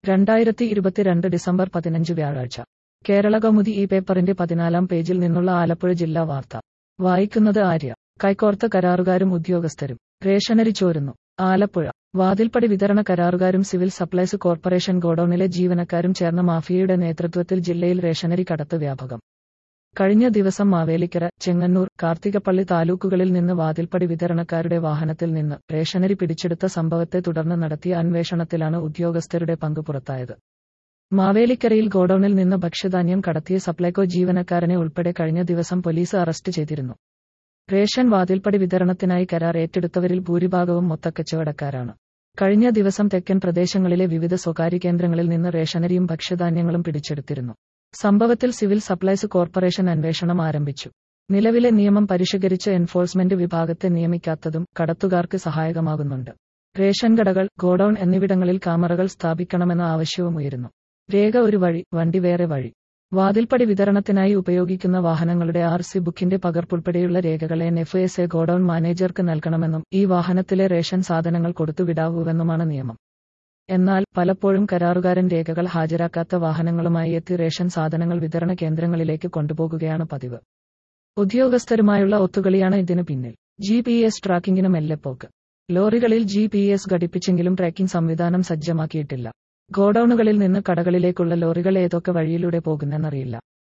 രണ്ടായിരത്തി ഇരുപത്തിരണ്ട് ഡിസംബർ പതിനഞ്ച് വ്യാഴാഴ്ച കേരള കൗമുദി ഈ പേപ്പറിന്റെ പതിനാലാം പേജിൽ നിന്നുള്ള ആലപ്പുഴ ജില്ലാ വാർത്ത വായിക്കുന്നത് ആര്യ കൈക്കോർത്ത കരാറുകാരും ഉദ്യോഗസ്ഥരും റേഷനരി ചോരുന്നു ആലപ്പുഴ വാതിൽപ്പടി വിതരണ കരാറുകാരും സിവിൽ സപ്ലൈസ് കോർപ്പറേഷൻ ഗോഡൌണിലെ ജീവനക്കാരും ചേർന്ന മാഫിയയുടെ നേതൃത്വത്തിൽ ജില്ലയിൽ റേഷനരി കടത്ത് വ്യാപകം കഴിഞ്ഞ ദിവസം മാവേലിക്കര ചെങ്ങന്നൂർ കാർത്തികപ്പള്ളി താലൂക്കുകളിൽ നിന്ന് വാതിൽപ്പടി വിതരണക്കാരുടെ വാഹനത്തിൽ നിന്ന് റേഷനരി പിടിച്ചെടുത്ത സംഭവത്തെ തുടർന്ന് നടത്തിയ അന്വേഷണത്തിലാണ് ഉദ്യോഗസ്ഥരുടെ പങ്ക് പുറത്തായത് മാവേലിക്കരയിൽ ഗോഡൌണിൽ നിന്ന് ഭക്ഷ്യധാന്യം കടത്തിയ സപ്ലൈകോ ജീവനക്കാരനെ ഉൾപ്പെടെ കഴിഞ്ഞ ദിവസം പോലീസ് അറസ്റ്റ് ചെയ്തിരുന്നു റേഷൻ വാതിൽപ്പടി വിതരണത്തിനായി കരാർ ഏറ്റെടുത്തവരിൽ ഭൂരിഭാഗവും മൊത്തക്കച്ചവടക്കാരാണ് കഴിഞ്ഞ ദിവസം തെക്കൻ പ്രദേശങ്ങളിലെ വിവിധ സ്വകാര്യ കേന്ദ്രങ്ങളിൽ നിന്ന് റേഷനരിയും ഭക്ഷ്യധാന്യങ്ങളും പിടിച്ചെടുത്തിരുന്നു സംഭവത്തിൽ സിവിൽ സപ്ലൈസ് കോർപ്പറേഷൻ അന്വേഷണം ആരംഭിച്ചു നിലവിലെ നിയമം പരിഷ്കരിച്ച് എൻഫോഴ്സ്മെന്റ് വിഭാഗത്തെ നിയമിക്കാത്തതും കടത്തുകാർക്ക് സഹായകമാകുന്നുണ്ട് റേഷൻ കടകൾ ഗോഡൌൺ എന്നിവിടങ്ങളിൽ ക്യാമറകൾ സ്ഥാപിക്കണമെന്ന ആവശ്യവും ഉയരുന്നു രേഖ ഒരു വഴി വണ്ടി വേറെ വഴി വാതിൽപ്പടി വിതരണത്തിനായി ഉപയോഗിക്കുന്ന വാഹനങ്ങളുടെ ആർ സി ബുക്കിന്റെ പകർപ്പുൾപ്പെടെയുള്ള രേഖകൾ N F S A godown മാനേജർക്ക് നൽകണമെന്നും ഈ വാഹനത്തിലെ റേഷൻ സാധനങ്ങൾ കൊടുത്തുവിടാവൂവെന്നുമാണ് നിയമം എന്നാൽ പലപ്പോഴും കരാറുകാരൻ രേഖകൾ ഹാജരാക്കാത്ത വാഹനങ്ങളുമായി എത്തി റേഷൻ സാധനങ്ങൾ വിതരണ കേന്ദ്രങ്ങളിലേക്ക് കൊണ്ടുപോകുകയാണ് പതിവ് ഉദ്യോഗസ്ഥരുമായുള്ള ഒത്തുകളിയാണ് ഇതിനു പിന്നിൽ ജി പി എസ് ട്രാക്കിംഗിന് മെല്ലെപ്പോക്ക് ലോറികളിൽ ജി പി എസ് ഘടിപ്പിച്ചെങ്കിലും ട്രാക്കിംഗ് സംവിധാനം സജ്ജമാക്കിയിട്ടില്ല ഗോഡൌണുകളിൽ നിന്ന് കടകളിലേക്കുള്ള ലോറികൾ ഏതൊക്കെ വഴിയിലൂടെ പോകുന്നെന്നറിയില്ല